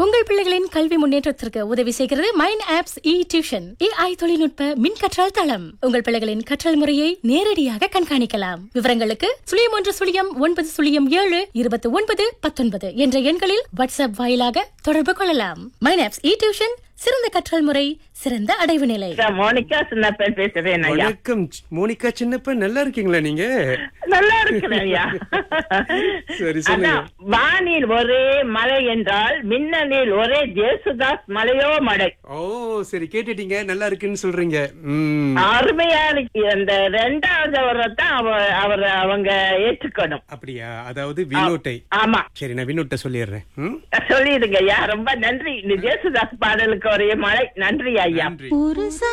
உங்கள் பிள்ளைகளின் கல்வி முன்னேற்றத்திற்கு உதவி செய்கிறது mind apps E tuition AI தொழில்நுட்ப மின் கற்றல் தளம் உங்கள் பிள்ளைகளின் கற்றல் முறையை நேரடியாக கண்காணிக்கலாம் விவரங்களுக்கு சுழியம் ஒன்று சுழியம் ஒன்பது சுழியம் ஏழு இருபத்தி ஒன்பது பத்தொன்பது என்ற எண்களில் வாட்ஸ்அப் வாயிலாக தொடர்பு கொள்ளலாம் மைண்ட் ஆப்ஸ் இ டியூஷன் சிறந்த கற்றல் முறை சிறந்த அடைவு நிலை நான் மோனிகா சின்னப்பன் பேசுறேன் ஐயா வணக்கம் சி- மோனிகா சின்னப்ப நல்லா இருக்கீங்களா நீங்க நல்லா இருக்கிறேன் ஐயா சரி, சொல்லுங்க. அதான், வானில் ஒரே மழை என்றால் மின்னலில் ஒரே ஜேசுதாஸ் மலையோ மழை ஓ சரி கேட்டுட்டீங்க நல்லா இருக்குன்னு சொல்றீங்க ம் அருமையா இருக்கு அந்த ரெண்டாவது அவரை தான் அவ- அவர் அவங்க ஏற்றுக்கணும் அப்படியா அதாவது வினோட்டை ஆமா சரி நான் வினோட்டை சொல்லிடுறேன் ம் சொல்லிடுங்க ஐயா ரொம்ப நன்றி இந்த ஜேசுதாஸ் பாடலுக்கு ஒரே மழை நன்றி ஐயா நன்றி ஒரு